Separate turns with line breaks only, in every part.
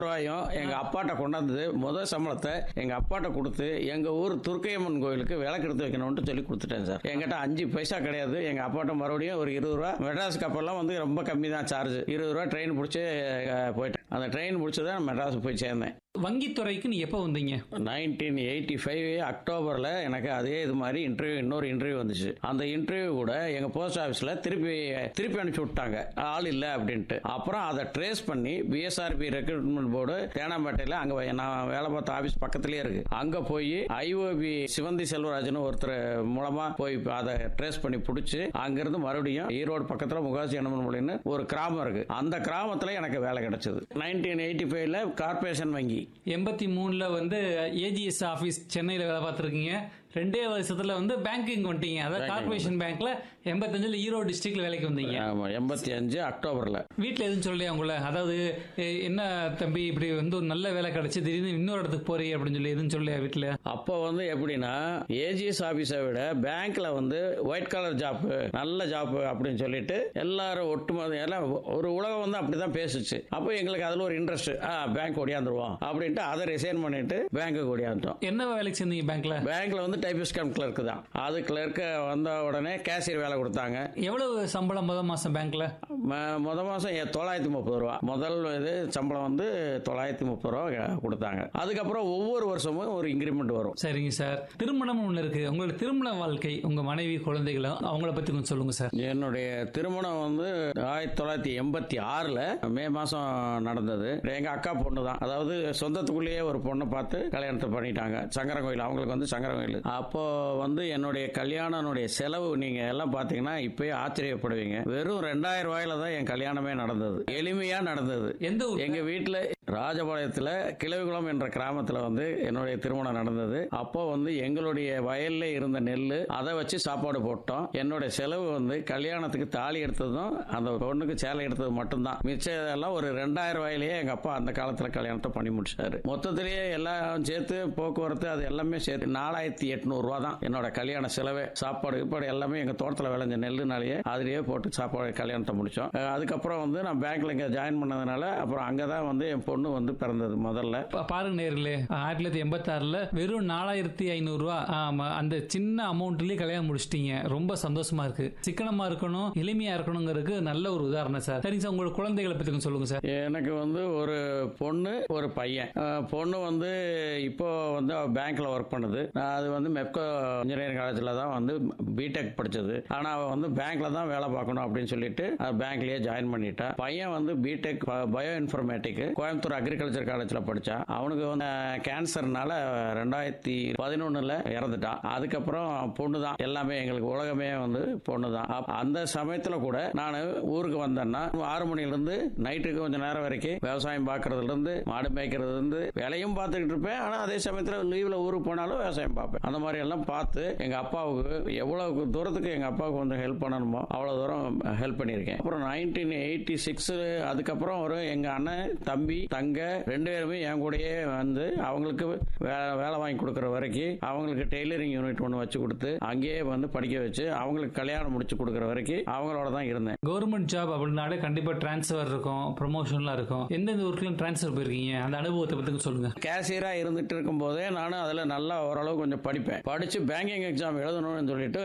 ரூபாயும் எங்க அப்பாட்ட கொண்டாந்து முதல் சம்பளத்தை எங்க அப்பாட்ட கொடுத்து எங்க ஊர் துர்க்கையம்மன் கோயிலுக்கு விளக்கு எடுத்து வைக்கணும்னு சொல்லி கொடுத்துட்டேன் சார் என்கிட்ட அஞ்சு பைசா கிடையாது எங்க அப்பாட்ட மறுபடியும் ஒரு இருபது ரூபா மெட்ராஸ் கப்பல்லாம் வந்து ரொம்ப கம்மி தான் சார்ஜ் இருபது ரூபா ட்ரெயின் பிடிச்சி அஹ், போயிட்டேன் அந்த ட்ரெயின் பிடிச்சி தான் மெட்ராஸ் போய் சேர்ந்தேன்
வங்கித்துறைக்கு நீ எப்போ வந்தீங்க
நைன்டீன் எயிட்டி ஃபைவ் அக்டோபரில் எனக்கு அதே இது மாதிரி இன்டர்வியூ இன்னொரு இன்டர்வியூ வந்துச்சு அந்த இன்டர்வியூ கூட எங்கள் போஸ்ட் ஆஃபீஸில் திருப்பி திருப்பி அனுப்பிச்சு விட்டாங்க ஆள் இல்லை அப்படின்ட்டு அப்புறம் அதை ட்ரேஸ் பண்ணி பிஎஸ்ஆர்பி ரெக்ரூட்மெண்ட் போர்டு தேனாம்பேட்டையில் அங்கே நான் வேலை பார்த்த ஆஃபீஸ் பக்கத்துலேயே இருக்கு அங்கே போய் ஐஓபி சிவந்தி செல்வராஜன் ஒருத்தர் மூலமாக போய் அதை ட்ரேஸ் பண்ணி பிடிச்சி அங்கேருந்து மறுபடியும் ஈரோடு பக்கத்தில் முகாசி அனுமன் ஒரு கிராமம் இருக்கு அந்த கிராமத்தில் எனக்கு வேலை கிடைச்சது நைன்டீன் எயிட்டி ஃபைவ்ல கார்பரேஷன் வங்கி
எண்பத்தி மூணுல வந்து ஏஜிஎஸ் ஆபீஸ் சென்னையில வேலை பார்த்துருக்கீங்க ரெண்டே வருஷத்துல வந்து பேங்கிங் வந்துட்டீங்க அதாவது கார்பரேஷன் பேங்க்ல எண்பத்தஞ்சுல ஈரோடு டிஸ்ட்ரிக்ட்ல வேலைக்கு வந்தீங்க
ஆமா எண்பத்தி அஞ்சு அக்டோபர்ல
வீட்டில் எதுவும் சொல்லலையா உங்களை அதாவது எ, என்ன தம்பி இப்படி வந்து ஒரு நல்ல வேலை கிடைச்சு திடீர்னு இன்னொரு இடத்துக்கு போறீங்க அப்படின்னு சொல்லி எதுவும் சொல்லலையா வீட்டில்
அப்போ வந்து எப்படின்னா ஏஜிஎஸ் ஆபீஸை விட பேங்க்ல வந்து ஒயிட் கலர் ஜாப் நல்ல ஜாப் அப்படின்னு சொல்லிட்டு எல்லாரும் ஒட்டுமொத்த எல்லாம் ஒரு உலகம் வந்து அப்படிதான் பேசுச்சு அப்போ எங்களுக்கு அதுல ஒரு இன்ட்ரெஸ்ட் ஆ பேங்க் ஓடியாந்துருவோம் அப்படின்ட்டு அதை ரிசைன் பண்ணிட்டு பேங்க்கு ஓடியாந்துட்டோம்
என்ன வேலைக்கு சேர்ந்தீங்க பேங்க்ல
பேங்க்ல வந்து டைபிஸ்ட் கம் கிளர்க் தான் அது கிளர்க்கு வந்த உடனே கேஷியர் வேலை கொடுத்தாங்க
எவ்வளவு சம்பளம் முதல் மாசம் பேங்க்ல
ம- முத மாசம் ஏ- தொள்ளாயிரத்தி முப்பது ரூபா முதல் இது சம்பளம் வந்து தொள்ளாயிரத்தி முப்பது ரூபா கொடுத்தாங்க அதுக்கப்புறம் ஒவ்வொரு வருஷமும் ஒரு இன்க்ரிமெண்ட் வரும்
சரிங்க சார் திருமணம் ஒன்று இருக்கு உங்களோட திருமண வாழ்க்கை உங்க மனைவி குழந்தைகளும் அவங்கள பத்தி கொஞ்சம் சொல்லுங்க சார்
என்னுடைய திருமணம் வந்து ஆயிரத்தி தொள்ளாயிரத்தி எண்பத்தி ஆறில் மே மாதம் நடந்தது எங்கள் அக்கா பொண்ணு தான் அதாவது சொந்தத்துக்குள்ளேயே ஒரு பொண்ணை பார்த்து கல்யாணத்தை பண்ணிட்டாங்க சங்கரன் கோயில் அவங்களுக்கு வந்து சங்கரன் கோயில் அப்போ வந்து என்னுடைய கல்யாணனுடைய செலவு நீங்கள் எல்லாம் பார்த்தீங்கன்னா இப்பயே ஆச்சரியப்படுவீங்க வெறும் ரெண்டாயிரம் ரூபாயில தான் என் கல்யாணமே நடந்தது எளிமையாக நடந்தது
எந்த ஊர்
எங்க வீட்டுல ராஜபாளையத்துல கிழவிகுளம் என்ற கிராமத்துல வந்து என்னுடைய திருமணம் நடந்தது அப்போ வந்து எங்களுடைய வயல்ல இருந்த நெல் அதை வச்சு சாப்பாடு போட்டோம் என்னுடைய செலவு வந்து கல்யாணத்துக்கு தாலி எடுத்ததும் அந்த பொண்ணுக்கு சேலை எடுத்தது மட்டும்தான் மிச்சம் இதெல்லாம் ஒரு ரெண்டாயிரம் ரூபாயிலேயே எங்க அப்பா அந்த காலத்துல கல்யாணத்தை பண்ணி முடிச்சாரு மொத்தத்திலேயே எல்லாம் சேர்த்து போக்குவரத்து அது எல்லாமே சேர்த்து நாலாயிரத்தி எட்நூறு ரூபா தான் என்னோட கல்யாண செலவே சாப்பாடு கீப்பாடு எல்லாமே எங்க தோட்டத்துல விளைஞ்ச நெல்லுனாலேயே அதுலயே போட்டு சாப்பாடு கல்யாணத்தை முடிச்சோம் அஹ் அதுக்கப்புறம் வந்து நான் பேங்க்ல இங்க ஜாயின் பண்ணதுனால அப்புறம் அங்கதான் வந்து என் பொண்ணு வந்து பிறந்தது முதல்ல
பா- பாருங்க நேர்களே ஆயிரத்தி தொள்ளாயிரத்தி எண்பத்தாறுல வெறும் நாலாயிரத்தி ஐநூறு ரூபா ஆமா, அந்த சின்ன அமௌண்ட்லயே கல்யாணம் முடிச்சிட்டீங்க ரொம்ப சந்தோஷமா இருக்கு சிக்கனமா இருக்கணும் எளிமையா இருக்கணுங்கிறதுக்கு நல்ல ஒரு உதாரணம் சார் சரிங்க சார் உங்களோட குழந்தைகளை பத்தி கொஞ்சம் சொல்லுங்க சார்
எனக்கு வந்து ஒரு பொண்ணு ஒரு பையன் அஹ் பொண்ணு வந்து இப்போ வந்து அவ பேங்க்ல ஒர்க் பண்ணுது நான் அது வந்து மெப்கோ இன்ஜினியரிங் காலேஜில் தான் வந்து பிடெக் படிச்சது ஆனால் அவள் வந்து பேங்க்ல தான் வேலை பார்க்கணும் அப்படின்னு சொல்லிட்டு பேங்க்லயே ஜாயின் பண்ணிட்டா பையன் வந்து BTech bio informatic Coimbatore agriculture காலேஜில் படிச்சான் அவனுக்கு வந்து கேன்சர்னால ரெண்டாயிரத்தி பதினொன்னுல இறந்துட்டான் அதுக்கப்புறம் பொண்ணு தான் எல்லாமே எங்களுக்கு உலகமே வந்து பொண்ணு தான் அப்ப அந்த சமயத்துல கூட நான் ஊருக்கு வந்தேன்னா ஆறு மணில இருந்து நைட்டுக்கு கொஞ்சம் நேரம் வரைக்கும் விவசாயம் பார்க்கறதுல இருந்து மாடு மேய்க்கிறதுல இருந்து வேலையும் பார்த்துக்கிட்டு இருப்பேன் ஆனா அதே சமயத்துல லீவ்ல ஊருக்கு போனாலும் விவசாயம் பார்ப்பேன் அந்த மாதிரி எல்லாம் பார்த்து எங்க அப்பாவுக்கு எவ்வளவு தூரத்துக்கு எங்க அப்பாவுக்கு கொஞ்சம் ஹெல்ப் பண்ணணுமோ அவ்வளவு தூரம் ஹெல்ப் பண்ணியிருக்கேன் அப்புறம் நைன்டீன் எயிட்டி சிக்ஸ் அதுக்கப்புறம் ஒரு எங்க அண்ணன் தம்பி தங்க ரெண்டு பேருமே என் கூடயே வந்து அவங்களுக்கு வே- வேலை வாங்கி கொடுக்குற வரைக்கும் அவங்களுக்கு டெய்லரிங் யூனிட் ஒன்று வச்சு கொடுத்து அங்கேயே வந்து படிக்க வச்சு அவங்களுக்கு கல்யாணம் முடிச்சு கொடுக்குற வரைக்கும் அவங்களோட தான் இருந்தேன்
கவர்மெண்ட் ஜாப் அப்படின்னாலே கண்டிப்பா டிரான்ஸ்ஃபர் இருக்கும் ப்ரொமோஷன்லாம் இருக்கும் எந்தெந்த ஊருக்குலாம் டிரான்ஸ்ஃபர் போயிருக்கீங்க அந்த அனுபவத்தை பத்தி கொஞ்சம் சொல்லுங்க
கேஷியரா இருந்துட்டு இருக்கும் போதே நானும் அதில் நல்லா ஓரளவு கொஞ்சம் படிப்பேன் படிச்சு பேங்கிங் எக்ஸாம் எழுதணும்னு சொல்லிட்டு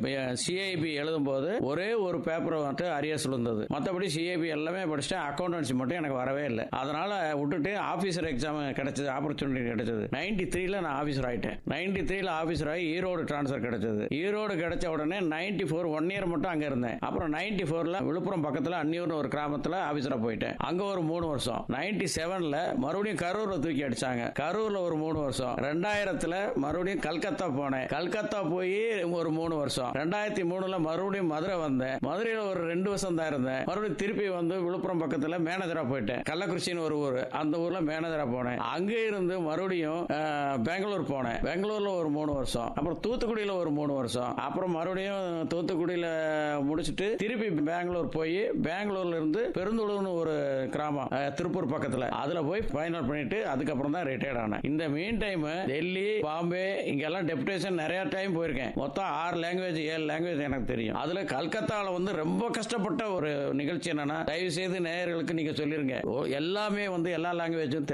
சிஐபி எழுதும் போது ஒரே ஒரு பேப்பர் வந்துட்டு அரியர்ஸ் இருந்தது மற்றபடி சிஐபி எல்லாமே படிச்சுட்டேன் அக்கௌண்டன்சி மட்டும் எனக்கு வரவே இல்லை அதனால விட்டுட்டு ஆஃபீஸர் எக்ஸாம் கிடைச்சது ஆப்பர்ச்சுனிட்டி கிடைச்சது நைன்டி த்ரீல நான் ஆஃபீஸர் ஆயிட்டேன் நைன்டி த்ரீல ஆஃபீஸர் ஆகி ஈரோடு ட்ரான்ஸ்ஃபர் கிடைச்சது ஈரோடு கிடைச்ச உடனே நைன்டி ஃபோர் ஒன் இயர் மட்டும் அங்க இருந்தேன் அப்புறம் நைன்டி ஃபோர்ல விழுப்புரம் பக்கத்துல அன்னியூர்னு ஒரு கிராமத்துல ஆஃபீஸரா போயிட்டேன் அங்க ஒரு மூணு வருஷம் நைன்டி செவன்ல மறுபடியும் கரூர்ல தூக்கி அடிச்சாங்க கரூர்ல ஒரு மூணு வருஷம் ரெண்டாயிரத்துல மறுபடியும் கல்கத்தா போனேன் கல்கத்தா போய் ஒரு மூணு வருஷம் ரெண்டாயிரத்தி மூணுல மறுபடியும் மதுரை வந்தேன் மதுரையில ஒரு ரெண்டு வருஷம் தான் இருந்தேன் மறுபடியும் திருப்பி வந்து விழுப்புரம் பக்கத்துல மேனேஜரா போயிட்டேன் கள்ளக்குறிச்சின்னு ஒரு ஊர் அந்த ஊர்ல மேனேஜரா போனேன் அங்க இருந்து மறுபடியும் அஹ், பெங்களூர் போனேன் பெங்களூர்ல ஒரு மூணு வருஷம் அப்புறம் தூத்துக்குடியில ஒரு மூணு வருஷம் அப்புறம் மறுபடியும் தூத்துக்குடியில முடிச்சிட்டு திருப்பி பெங்களூர் போய் பெங்களூர்ல இருந்து பெருந்துளூர்னு ஒரு கிராமம் அஹ், திருப்பூர் பக்கத்துல அதுல போய் ஃபைனல் பண்ணிட்டு அதுக்கப்புறம் தான் ரிட்டையர்ட் ஆனேன் இந்த மீன் டைம் டெல்லி பாம்பே இங்கெல்லாம் டெபுடேஷன் நிறைய டைம் போயிருக்கேன் மொத்தம் ஆறு லாங்குவேஜ் ஏழு லாங்குவேஜ் எனக்கு தெரியும் அதுல கல்கத்தால வந்து ரொம்ப கஷ்டப்பட்ட ஒரு நிகழ்ச்சி என்னன்னா தயவு செய்து நேயர்களுக்கு நீங்க சொல்லிருங்க ஓ, எல்லாமே வந்து எல்லா லாங்குவேஜும்